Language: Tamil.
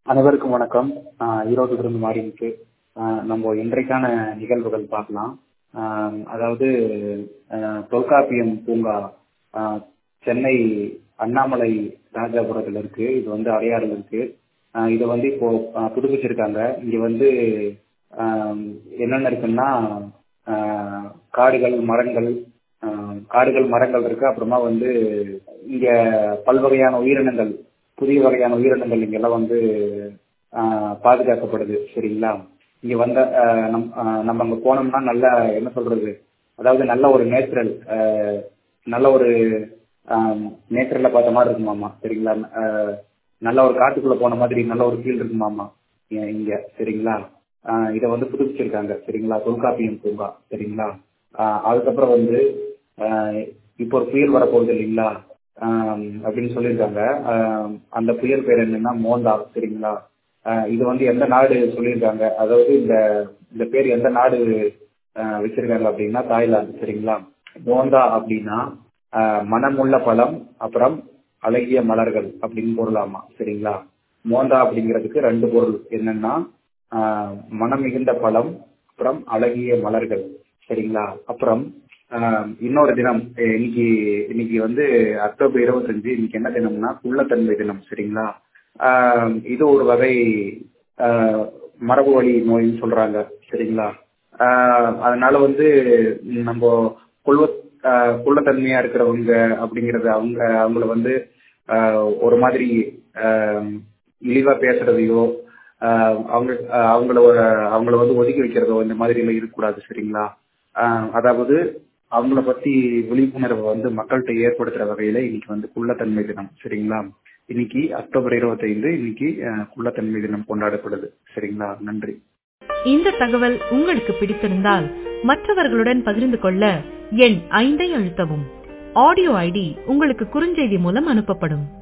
அனைவருக்கும் வணக்கம் ஆஹ் ஈரோட்டிலிருந்து மாறிக்கு நம்ம இன்றைக்கான நிகழ்வுகள் பார்க்கலாம் ஆஹ் அதாவது ஆஹ் தொல்காப்பியம் பூங்கா ஆஹ் சென்னை அண்ணாமலை ராஜாபுரத்தில் இருக்கு இது வந்து அடையாறுல இருக்கு ஆஹ் இதை வந்து இப்போ ஆஹ் புதுப்பிச்சிருக்காங்க இங்க வந்து ஆஹ் என்னென்ன இருக்குன்னா ஆஹ் காடுகள் மரங்கள் ஆஹ் காடுகள் மரங்கள் இருக்கு அப்புறமா வந்து இங்க பல்வகையான உயிரினங்கள் புதிய வகையான உயிரினங்கள் இங்கெல்லாம் வந்து ஆஹ் பாதுகாக்கப்படுது சரிங்களா இங்க வந்த ஆஹ் நம் ஆஹ் நம்ம அங்க போனோம்னா நல்ல என்ன சொல்றது அதாவது நல்ல ஒரு நேச்சுரல் நல்ல ஒரு நேச்சுரல்ல பார்த்த மாதிரி இருக்குமாமா சரிங்களா ஆஹ் நல்ல ஒரு காட்டுக்குள்ள போன மாதிரி நல்ல ஒரு ஃபீல் இருக்குமாமா இ- இங்க சரிங்களா ஆஹ் இதை வந்து புதுப்பிச்சிருக்காங்க சரிங்களா தொல்காப்பியம் பூங்கா சரிங்களா ஆஹ் அதுக்கப்புறம் வந்து ஆஹ் இப்போ ஒரு புயல் வரப்போகுது இல்லைங்களா ஆஹ் அப்படின்னு சொல்லியிருக்காங்க ஆஹ் அந்த புயல் பேர் என்னன்னா மோந்தா சரிங்களா ஆஹ் இது வந்து எந்த நாடு சொல்லியிருக்காங்க அதாவது இந்த இந்த பேர் எந்த நாடு ஆஹ் வச்சிருக்காங்க அப்படின்னா தாய்லாந்து சரிங்களா மோந்தா அப்படின்னா ஆஹ் மனமுள்ள பழம் அப்புறம் அழகிய மலர்கள் அப்படின்னு பொருளாமா சரிங்களா மோந்தா அப்படிங்கிறதுக்கு ரெண்டு பொருள் என்னன்னா ஆஹ் மனம் மிகுந்த பழம் அப்புறம் அழகிய மலர்கள் சரிங்களா அப்புறம் ஆஹ் இன்னொரு தினம் அஹ் இன்னைக்கு இன்னைக்கு வந்து அக்டோபர் இருபத்தஞ்சு இன்னைக்கு என்ன தினம்னா குள்ளத்தன்மை தினம் சரிங்களா ஆஹ் இது ஒரு வகை ஆஹ் மரபு வழி நோயின்னு சொல்றாங்க சரிங்களா ஆஹ் அதனால வந்து நம்ம குள்ள ஆஹ் குள்ளத்தன்மையா இருக்கிறவங்க அப்படிங்கறது அவங்க அவங்கள வந்து ஆஹ் ஒரு மாதிரி ஆஹ் இழிவா பேசுறதையோ ஆஹ் அவங்க ஆஹ் அவங்கள ஒரு- அவங்கள வந்து ஒதுக்கி வைக்கிறதோ இந்த மாதிரி எல்லாம் இருக்கக்கூடாது சரிங்களா ஆஹ் அதாவது அவங்கள பத்தி விழிப்புணர்வை வந்து மக்கள்கிட்ட ஏற்படுத்துற வகையில இன்னைக்கு வந்து குள்ளத்தன்மை தினம் சரிங்களா இன்னைக்கு அக்டோபர் இருபத்தைந்து இன்னைக்கு ஆஹ் குள்ளத்தன்மை தினம் கொண்டாடப்படுது சரிங்களா நன்றி இந்த தகவல் உங்களுக்கு பிடித்திருந்தால் மற்றவர்களுடன் பகிர்ந்து கொள்ள எண் ஐந்தை அழுத்தவும் ஆடியோ ஐடி உங்களுக்கு குறுஞ்செய்தி மூலம் அனுப்பப்படும்